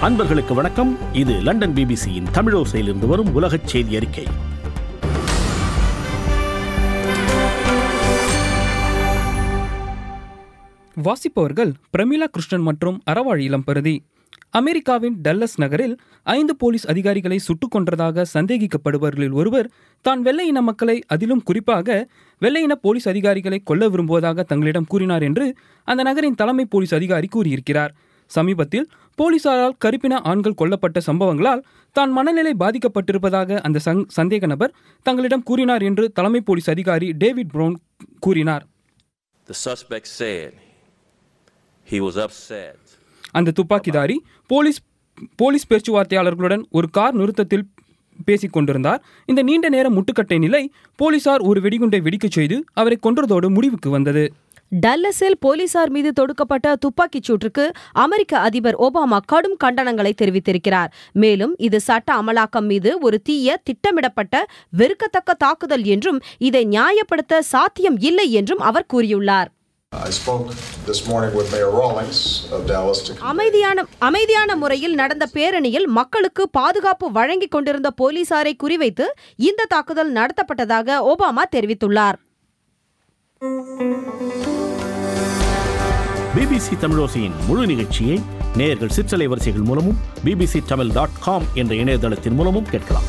அன்பர்களுக்கு வணக்கம் இது லண்டன் பிபிசியின் தமிழோசையிலிருந்து வரும் உலகச் செய்தி அறிக்கை வாசிப்பவர்கள் பிரமிளா கிருஷ்ணன் மற்றும் அறவாழ் இளம்பருதி அமெரிக்காவின் டல்லஸ் நகரில் ஐந்து போலீஸ் அதிகாரிகளை சுட்டுக் கொன்றதாக சந்தேகிக்கப்படுபவர்களில் ஒருவர் தான் வெள்ளை இன மக்களை அதிலும் குறிப்பாக வெள்ளை இன போலீஸ் அதிகாரிகளை கொல்ல விரும்புவதாக தங்களிடம் கூறினார் என்று அந்த நகரின் தலைமை போலீஸ் அதிகாரி கூறியிருக்கிறார் சமீபத்தில் போலீசாரால் கருப்பின ஆண்கள் கொல்லப்பட்ட சம்பவங்களால் தான் மனநிலை பாதிக்கப்பட்டிருப்பதாக அந்த சங் சந்தேக நபர் தங்களிடம் கூறினார் என்று தலைமை போலீஸ் அதிகாரி டேவிட் ப்ரவுன் கூறினார் The suspect said he was upset அந்த துப்பாக்கிதாரி போலீஸ் போலீஸ் பேச்சுவார்த்தையாளர்களுடன் ஒரு கார் நிறுத்தத்தில் பேசிக் கொண்டிருந்தார் இந்த நீண்ட நேர முட்டுக்கட்டை நிலை போலீசார் ஒரு வெடிகுண்டை வெடிக்கச் செய்து அவரை கொன்றதோடு முடிவுக்கு வந்தது டல்லஸில் போலீசார் மீது தொடுக்கப்பட்ட துப்பாக்கிச் சூட்டுக்கு அமெரிக்க அதிபர் ஒபாமா கடும் கண்டனங்களை தெரிவித்திருக்கிறார் மேலும் இது சட்ட அமலாக்கம் மீது ஒரு தீய திட்டமிடப்பட்ட வெறுக்கத்தக்க தாக்குதல் என்றும் இதை நியாயப்படுத்த சாத்தியம் இல்லை என்றும் அவர் கூறியுள்ளார் I spoke this morning with Mayor Rawlings of Dallas to அமைதியான அமைதியான முறையில் நடந்த பேரணியில் மக்களுக்கு பாதுகாப்பு வழங்கிக் கொண்டிருந்த போலீசாரை குறிவைத்து இந்த தாக்குதல் நடத்தப்பட்டதாக ஒபாமா தெரிவித்துள்ளார் பிபிசி தமிழோசையின் முழு நிகழ்ச்சியை நேயர்கள் சிற்றலை வரிசைகள் மூலமும் பிபிசி தமிழ் டாட் காம் என்ற இணையதளத்தின் மூலமும் கேட்கலாம்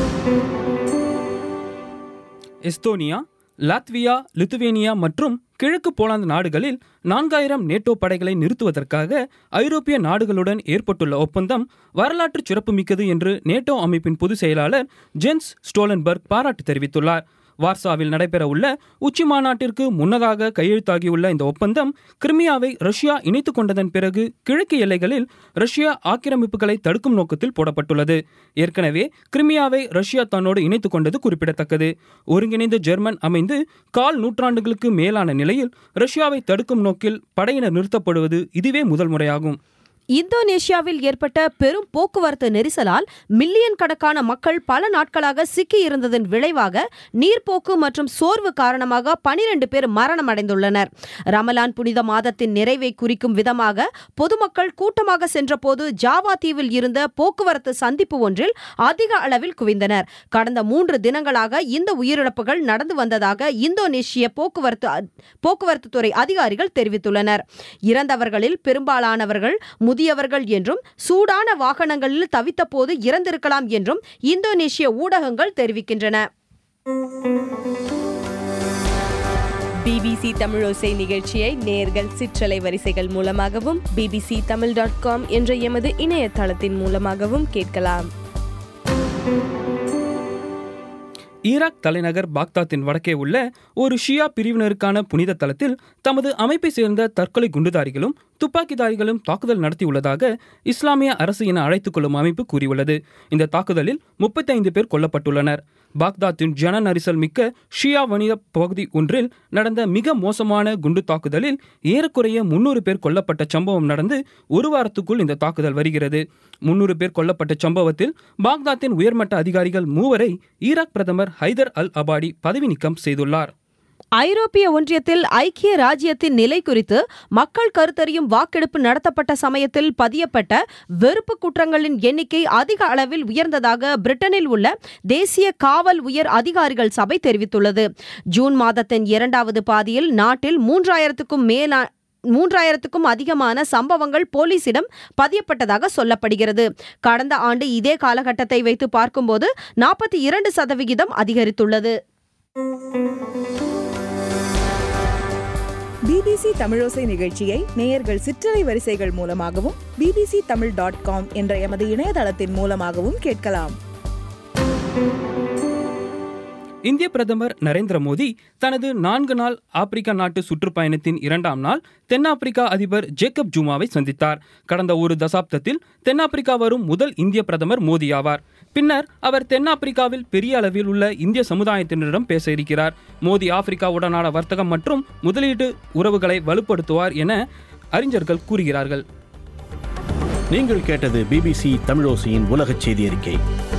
எஸ்தோனியா லாத்வியா லித்துவேனியா மற்றும் கிழக்கு போலாந்து நாடுகளில் நான்காயிரம் நேட்டோ படைகளை நிறுத்துவதற்காக ஐரோப்பிய நாடுகளுடன் ஏற்பட்டுள்ள ஒப்பந்தம் வரலாற்று சிறப்புமிக்கது என்று நேட்டோ அமைப்பின் பொதுச் செயலாளர் ஜென்ஸ் ஸ்டோலன்பர்க் பாராட்டு தெரிவித்துள்ளார் வார்சாவில் நடைபெறவுள்ள உச்சி மாநாட்டிற்கு முன்னதாக கையெழுத்தாகியுள்ள இந்த ஒப்பந்தம் கிரிமியாவை ரஷ்யா இணைத்துக் கொண்டதன் பிறகு கிழக்கு எல்லைகளில் ரஷ்யா ஆக்கிரமிப்புகளை தடுக்கும் நோக்கத்தில் போடப்பட்டுள்ளது ஏற்கனவே கிரிமியாவை ரஷ்யா தன்னோடு இணைத்துக் கொண்டது குறிப்பிடத்தக்கது ஒருங்கிணைந்த ஜெர்மன் அமைந்து கால் நூற்றாண்டுகளுக்கு மேலான நிலையில் ரஷ்யாவை தடுக்கும் நோக்கில் படையினர் நிறுத்தப்படுவது இதுவே முதல் முறையாகும் இந்தோனேஷியாவில் ஏற்பட்ட பெரும் போக்குவரத்து நெரிசலால் மில்லியன் கணக்கான மக்கள் பல நாட்களாக சிக்கியிருந்ததன் விளைவாக நீர்ப்போக்கு மற்றும் சோர்வு காரணமாக பனிரெண்டு பேர் மரணமடைந்துள்ளனர் ரமலான் புனித மாதத்தின் நிறைவை குறிக்கும் விதமாக பொதுமக்கள் கூட்டமாக சென்றபோது ஜாவா தீவில் இருந்த போக்குவரத்து சந்திப்பு ஒன்றில் அதிக அளவில் குவிந்தனர் கடந்த மூன்று தினங்களாக இந்த உயிரிழப்புகள் நடந்து வந்ததாக இந்தோனேஷிய போக்குவரத்து போக்குவரத்து துறை அதிகாரிகள் தெரிவித்துள்ளனர் இறந்தவர்களில் பெரும்பாலானவர்கள் முதியவர்கள் என்றும் சூடான வாகனங்களில் தவித்த போது இறந்திருக்கலாம் என்றும் இந்தோனேஷிய ஊடகங்கள் தெரிவிக்கின்றன பிபிசி தமிழோசை நிகழ்ச்சியை நேர்கள் சிற்றலை வரிசைகள் மூலமாகவும் பிபிசி தமிழ் டாட் காம் என்ற எமது இணையதளத்தின் மூலமாகவும் கேட்கலாம் ஈராக் தலைநகர் பாக்தாத்தின் வடக்கே உள்ள ஒரு ஷியா பிரிவினருக்கான புனித தலத்தில் தமது அமைப்பை சேர்ந்த தற்கொலை குண்டுதாரிகளும் துப்பாக்கிதாரிகளும் தாக்குதல் நடத்தியுள்ளதாக இஸ்லாமிய அரசு என அழைத்துக் கொள்ளும் அமைப்பு கூறியுள்ளது இந்த தாக்குதலில் முப்பத்தைந்து பேர் கொல்லப்பட்டுள்ளனர் பாக்தாத்தின் ஜன நரிசல் மிக்க ஷியா வணிக பகுதி ஒன்றில் நடந்த மிக மோசமான குண்டு தாக்குதலில் ஏறக்குறைய முன்னூறு பேர் கொல்லப்பட்ட சம்பவம் நடந்து ஒரு வாரத்துக்குள் இந்த தாக்குதல் வருகிறது முன்னூறு பேர் கொல்லப்பட்ட சம்பவத்தில் பாக்தாத்தின் உயர்மட்ட அதிகாரிகள் மூவரை ஈராக் பிரதமர் ஹைதர் அல் அபாடி பதவி நீக்கம் செய்துள்ளார் ஐரோப்பிய ஒன்றியத்தில் ஐக்கிய ராஜ்யத்தின் நிலை குறித்து மக்கள் கருத்தறியும் வாக்கெடுப்பு நடத்தப்பட்ட சமயத்தில் பதியப்பட்ட வெறுப்பு குற்றங்களின் எண்ணிக்கை அதிக அளவில் உயர்ந்ததாக பிரிட்டனில் உள்ள தேசிய காவல் உயர் அதிகாரிகள் சபை தெரிவித்துள்ளது ஜூன் மாதத்தின் இரண்டாவது பாதியில் நாட்டில் மூன்றாயிரத்துக்கும் மேலா மூன்றாயிரத்துக்கும் அதிகமான சம்பவங்கள் போலீசிடம் பதியப்பட்டதாக சொல்லப்படுகிறது கடந்த ஆண்டு இதே காலகட்டத்தை வைத்து பார்க்கும்போது நாற்பத்தி இரண்டு சதவிகிதம் அதிகரித்துள்ளது பிபிசி தமிழோசை நிகழ்ச்சியை நேயர்கள் சிற்றலை வரிசைகள் மூலமாகவும் பிபிசி தமிழ் டாட் காம் என்ற எமது இணையதளத்தின் மூலமாகவும் கேட்கலாம் இந்திய பிரதமர் நரேந்திர மோடி தனது நான்கு நாள் ஆப்பிரிக்கா நாட்டு சுற்றுப்பயணத்தின் இரண்டாம் நாள் தென்னாப்பிரிக்கா அதிபர் ஜேக்கப் ஜூமாவை சந்தித்தார் கடந்த ஒரு தசாப்தத்தில் தென்னாப்பிரிக்கா வரும் முதல் இந்திய பிரதமர் மோடி ஆவார் பின்னர் அவர் தென்னாப்பிரிக்காவில் பெரிய அளவில் உள்ள இந்திய சமுதாயத்தினரிடம் பேச இருக்கிறார் மோடி ஆப்பிரிக்காவுடனான வர்த்தகம் மற்றும் முதலீட்டு உறவுகளை வலுப்படுத்துவார் என அறிஞர்கள் கூறுகிறார்கள் நீங்கள் கேட்டது பிபிசி தமிழோசையின் உலகச் செய்தி அறிக்கை